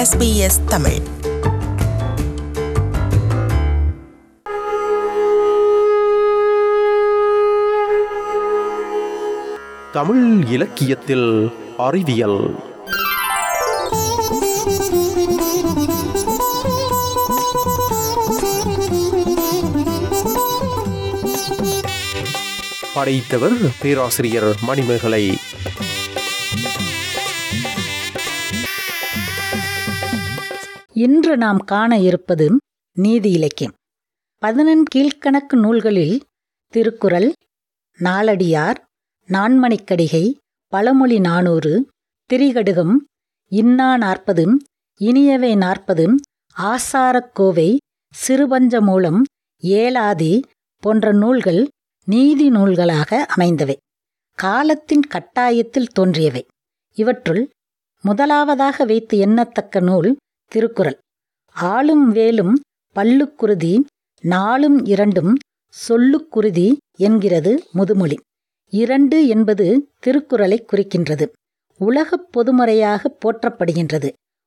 SBS Tamil Tamil இலக்கியத்தில் அறிவியல் படைத்தவர் பேராசிரியர் மணிமேகலை இன்று நாம் காண இருப்பது நீதி இலக்கியம் பதினெண் கீழ்க்கணக்கு நூல்களில் திருக்குறள் நாலடியார் நான்மணிக்கடிகை பழமொழி நானூறு திரிகடுகம் இன்னா நாற்பது இனியவை நாற்பது ஆசாரக்கோவை சிறுபஞ்ச மூலம் ஏலாதி போன்ற நூல்கள் நீதி நூல்களாக அமைந்தவை காலத்தின் கட்டாயத்தில் தோன்றியவை இவற்றுள் முதலாவதாக வைத்து எண்ணத்தக்க நூல் திருக்குறள் ஆளும் வேலும் பல்லுக்குருதி நாளும் இரண்டும் சொல்லுக்குருதி என்கிறது முதுமொழி இரண்டு என்பது திருக்குறளை குறிக்கின்றது உலகப் பொதுமுறையாக போற்றப்படுகின்றது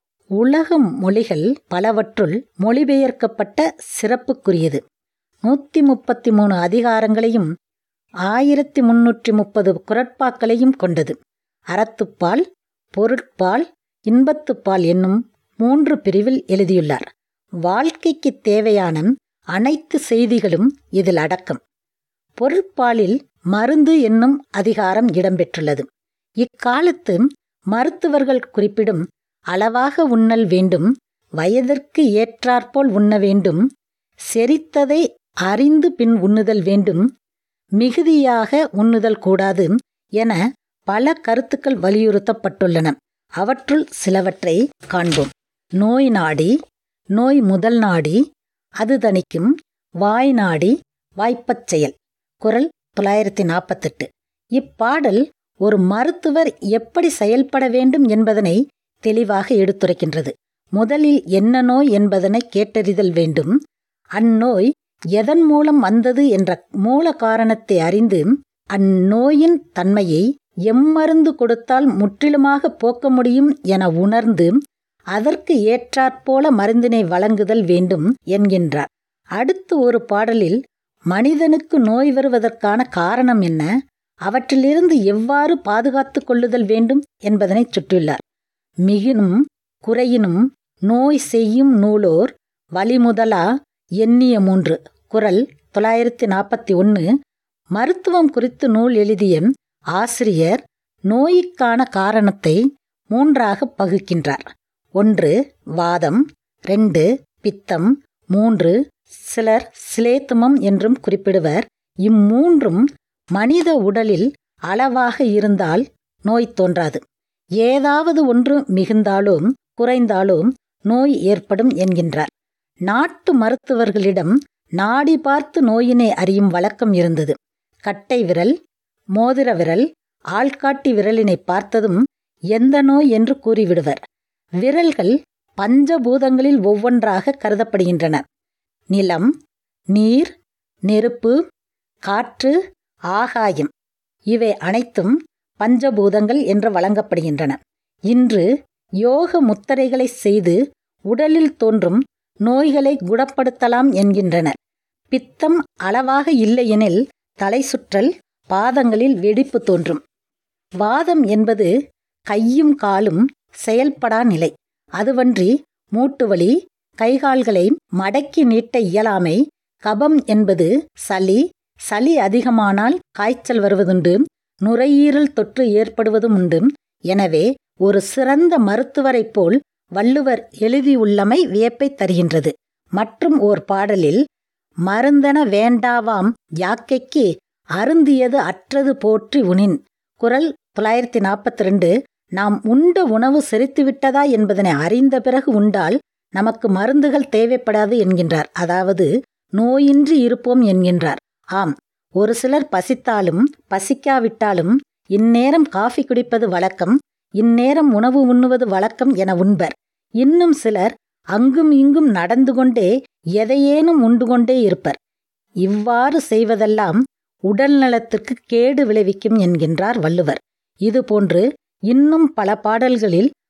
உலக மொழிகள் பலவற்றுள் மொழிபெயர்க்கப்பட்ட சிறப்புக்குரியது நூத்தி முப்பத்தி மூணு அதிகாரங்களையும் ஆயிரத்தி முன்னூற்றி முப்பது குரட்பாக்களையும் கொண்டது அறத்துப்பால் பொருட்பால் இன்பத்துப்பால் என்னும் மூன்று பிரிவில் எழுதியுள்ளார் வாழ்க்கைக்கு தேவையான அனைத்து செய்திகளும் இதில் அடக்கம் பொருட்பாலில் மருந்து என்னும் அதிகாரம் இடம்பெற்றுள்ளது இக்காலத்து மருத்துவர்கள் குறிப்பிடும் அளவாக உண்ணல் வேண்டும் வயதிற்கு ஏற்றாற்போல் உண்ண வேண்டும் செரித்ததை அறிந்து பின் உண்ணுதல் வேண்டும் மிகுதியாக உண்ணுதல் கூடாது என பல கருத்துக்கள் வலியுறுத்தப்பட்டுள்ளன அவற்றுள் சிலவற்றை காண்போம் நோய் நாடி நோய் முதல் நாடி அது தணிக்கும் வாய் நாடி வாய்ப்பச் செயல் குரல் தொள்ளாயிரத்தி நாற்பத்தெட்டு இப்பாடல் ஒரு மருத்துவர் எப்படி செயல்பட வேண்டும் என்பதனை தெளிவாக எடுத்துரைக்கின்றது முதலில் என்ன நோய் என்பதனை கேட்டறிதல் வேண்டும் அந்நோய் எதன் மூலம் வந்தது என்ற மூல காரணத்தை அறிந்து அந்நோயின் தன்மையை எம்மருந்து கொடுத்தால் முற்றிலுமாக போக்க முடியும் என உணர்ந்து அதற்கு ஏற்றாற்போல மருந்தினை வழங்குதல் வேண்டும் என்கின்றார் அடுத்து ஒரு பாடலில் மனிதனுக்கு நோய் வருவதற்கான காரணம் என்ன அவற்றிலிருந்து எவ்வாறு பாதுகாத்து கொள்ளுதல் வேண்டும் என்பதனை சுற்றியுள்ளார் மிகினும் குறையினும் நோய் செய்யும் நூலோர் வழிமுதலா எண்ணிய மூன்று குரல் தொள்ளாயிரத்தி நாற்பத்தி ஒன்று மருத்துவம் குறித்து நூல் எழுதிய ஆசிரியர் நோய்க்கான காரணத்தை மூன்றாக பகுக்கின்றார் ஒன்று வாதம் ரெண்டு பித்தம் மூன்று சிலர் சிலேத்துமம் என்றும் குறிப்பிடுவர் இம்மூன்றும் மனித உடலில் அளவாக இருந்தால் நோய் தோன்றாது ஏதாவது ஒன்று மிகுந்தாலும் குறைந்தாலும் நோய் ஏற்படும் என்கின்றார் நாட்டு மருத்துவர்களிடம் நாடி பார்த்து நோயினை அறியும் வழக்கம் இருந்தது கட்டை விரல் மோதிர விரல் ஆள்காட்டி விரலினை பார்த்ததும் எந்த நோய் என்று கூறிவிடுவர் விரல்கள் பஞ்சபூதங்களில் ஒவ்வொன்றாக கருதப்படுகின்றன நிலம் நீர் நெருப்பு காற்று ஆகாயம் இவை அனைத்தும் பஞ்சபூதங்கள் என்று வழங்கப்படுகின்றன இன்று யோக முத்திரைகளை செய்து உடலில் தோன்றும் நோய்களை குணப்படுத்தலாம் என்கின்றனர் பித்தம் அளவாக இல்லையெனில் தலை சுற்றல் பாதங்களில் வெடிப்பு தோன்றும் வாதம் என்பது கையும் காலும் செயல்படா நிலை அதுவன்றி மூட்டுவலி கைகால்களை மடக்கி நீட்ட இயலாமை கபம் என்பது சளி சளி அதிகமானால் காய்ச்சல் வருவதுண்டு நுரையீரல் தொற்று ஏற்படுவதும் உண்டு எனவே ஒரு சிறந்த மருத்துவரைப் போல் வள்ளுவர் எழுதியுள்ளமை வியப்பை தருகின்றது மற்றும் ஓர் பாடலில் மருந்தன வேண்டாவாம் யாக்கைக்கு அருந்தியது அற்றது போற்றி உனின் குரல் தொள்ளாயிரத்தி நாற்பத்தி ரெண்டு நாம் உண்ட உணவு செரித்துவிட்டதா என்பதனை அறிந்த பிறகு உண்டால் நமக்கு மருந்துகள் தேவைப்படாது என்கின்றார் அதாவது நோயின்றி இருப்போம் என்கின்றார் ஆம் ஒரு சிலர் பசித்தாலும் பசிக்காவிட்டாலும் இந்நேரம் காஃபி குடிப்பது வழக்கம் இந்நேரம் உணவு உண்ணுவது வழக்கம் என உண்பர் இன்னும் சிலர் அங்கும் இங்கும் நடந்து கொண்டே எதையேனும் உண்டு கொண்டே இருப்பர் இவ்வாறு செய்வதெல்லாம் உடல் நலத்திற்கு கேடு விளைவிக்கும் என்கின்றார் வள்ளுவர் இதுபோன்று இன்னும் பல பாடல்களில்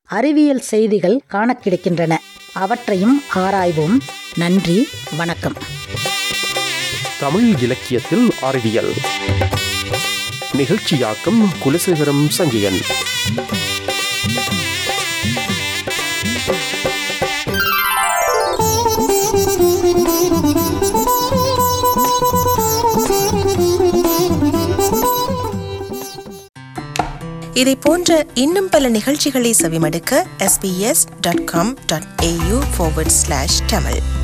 அறிவியல் செய்திகள் காணக் கிடைக்கின்றன அவற்றையும் ஆராய்வோம் நன்றி வணக்கம் தமிழ் இலக்கியத்தில் அறிவியல் நிகழ்ச்சியாக்கம் குலசேகரம் சஞ்சயன் இதை போன்ற இன்னும் பல நிகழ்ச்சிகளை செவிமடுக்க sbs.com.au forward slash tamil